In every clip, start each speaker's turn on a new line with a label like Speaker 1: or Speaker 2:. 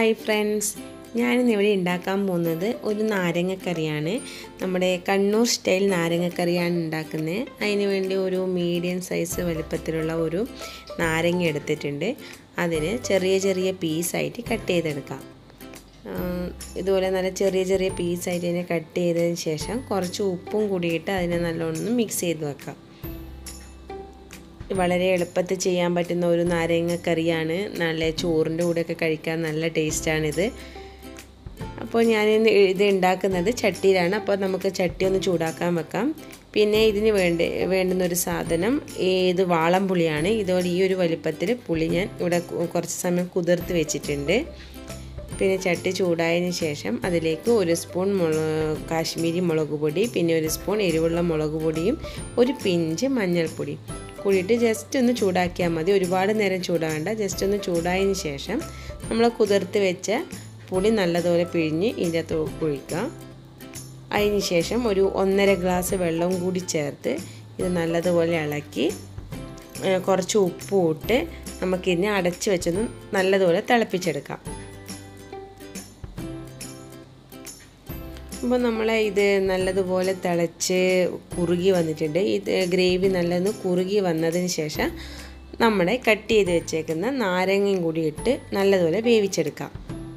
Speaker 1: hi friends ഞാനിന്ന് ഇവിടെ ഉണ്ടാക്കാൻ പോകുന്നത് ഒരു നാരങ്ങക്കറിയാണ് നമ്മുടെ കണ്ണൂർ സ്റ്റൈൽ നാരങ്ങക്കറിയാണ് ഉണ്ടാക്കുന്നത് അതിന് വേണ്ടി ഒരു മീഡിയം സൈസ് വലുപ്പത്തിലുള്ള ഒരു നാരങ്ങ എടുത്തിട്ടുണ്ട് അതിന് ചെറിയ ചെറിയ പീസായിട്ട് കട്ട് ചെയ്തെടുക്കാം ഇതുപോലെ നല്ല ചെറിയ ചെറിയ പീസായിട്ട് ഇതിനെ കട്ട് ചെയ്തതിന് ശേഷം കുറച്ച് ഉപ്പും കൂടിയിട്ട് അതിനെ നല്ലോണം മിക്സ് ചെയ്ത് വെക്കാം വളരെ എളുപ്പത്തിൽ ചെയ്യാൻ പറ്റുന്ന ഒരു നാരങ്ങക്കറിയാണ് നല്ല ചോറിൻ്റെ കൂടെയൊക്കെ കഴിക്കാൻ നല്ല ടേസ്റ്റാണിത് അപ്പോൾ ഞാൻ ഇത് ഉണ്ടാക്കുന്നത് ചട്ടിയിലാണ് അപ്പോൾ നമുക്ക് ചട്ടി ഒന്ന് ചൂടാക്കാൻ വെക്കാം പിന്നെ ഇതിന് വേണ്ട വേണ്ടുന്ന ഒരു സാധനം ഇത് വാളംപുളിയാണ് ഇതോടെ ഈ ഒരു വലിപ്പത്തിൽ പുളി ഞാൻ ഇവിടെ കുറച്ച് സമയം കുതിർത്ത് വെച്ചിട്ടുണ്ട് പിന്നെ ചട്ടി ചൂടായതിന് ശേഷം അതിലേക്ക് ഒരു സ്പൂൺ മുളക് കാശ്മീരി മുളക് പൊടി പിന്നെ ഒരു സ്പൂൺ എരിവുള്ള മുളക് പൊടിയും ഒരു പിഞ്ച് മഞ്ഞൾപ്പൊടി കൂടിയിട്ട് ജസ്റ്റ് ഒന്ന് ചൂടാക്കിയാൽ മതി ഒരുപാട് നേരം ചൂടാകണ്ട ജസ്റ്റ് ഒന്ന് ചൂടായതിന് ശേഷം നമ്മൾ കുതിർത്ത് വെച്ച പുളി നല്ലതുപോലെ പിഴിഞ്ഞ് ഇതിൻ്റെ അകത്ത് കുഴിക്കാം അതിന് ശേഷം ഒരു ഒന്നര ഗ്ലാസ് വെള്ളം കൂടി ചേർത്ത് ഇത് നല്ലതുപോലെ ഇളക്കി കുറച്ച് ഉപ്പും ഇട്ട് നമുക്കിതിനെ അടച്ച് വെച്ചൊന്ന് നല്ലതുപോലെ തിളപ്പിച്ചെടുക്കാം അപ്പോൾ നമ്മൾ ഇത് നല്ലതുപോലെ തിളച്ച് കുറുകി വന്നിട്ടുണ്ട് ഇത് ഗ്രേവി നല്ലതൊന്ന് കുറുകി വന്നതിന് ശേഷം നമ്മുടെ കട്ട് ചെയ്ത് വെച്ചേക്കുന്ന നാരങ്ങയും കൂടി ഇട്ട് നല്ലതുപോലെ വേവിച്ചെടുക്കാം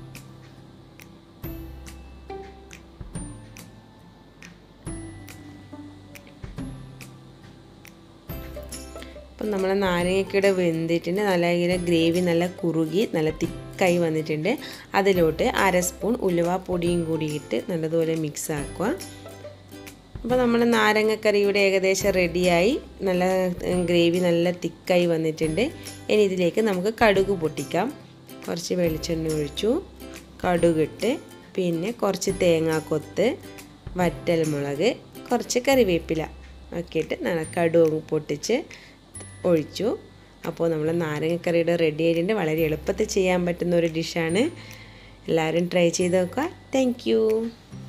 Speaker 1: അപ്പം നമ്മൾ നാരങ്ങയ്ക്കൂടെ വെന്തിട്ടുണ്ട് നല്ല ഇങ്ങനെ ഗ്രേവി നല്ല കുറുകി നല്ല തിക്കായി വന്നിട്ടുണ്ട് അതിലോട്ട് അര സ്പൂൺ ഉലുവാപ്പൊടിയും കൂടി ഇട്ട് നല്ലതുപോലെ മിക്സ് ആക്കുക അപ്പോൾ നമ്മൾ നാരങ്ങക്കറിയുടെ ഏകദേശം റെഡിയായി നല്ല ഗ്രേവി നല്ല തിക്കായി വന്നിട്ടുണ്ട് ഇനി ഇതിലേക്ക് നമുക്ക് കടുക് പൊട്ടിക്കാം കുറച്ച് വെളിച്ചെണ്ണ ഒഴിച്ചു കടുകിട്ട് പിന്നെ കുറച്ച് തേങ്ങാക്കൊത്ത് വറ്റൽമുളക് കുറച്ച് കറിവേപ്പില ഒക്കെ ഇട്ട് നല്ല കടുക് പൊട്ടിച്ച് ഒഴിച്ചു അപ്പോൾ നമ്മൾ നാരങ്ങക്കറിയുടെ റെഡി ആയിട്ടുണ്ട് വളരെ എളുപ്പത്തിൽ ചെയ്യാൻ പറ്റുന്ന ഒരു ഡിഷാണ് എല്ലാവരും ട്രൈ ചെയ്ത് നോക്കുക താങ്ക്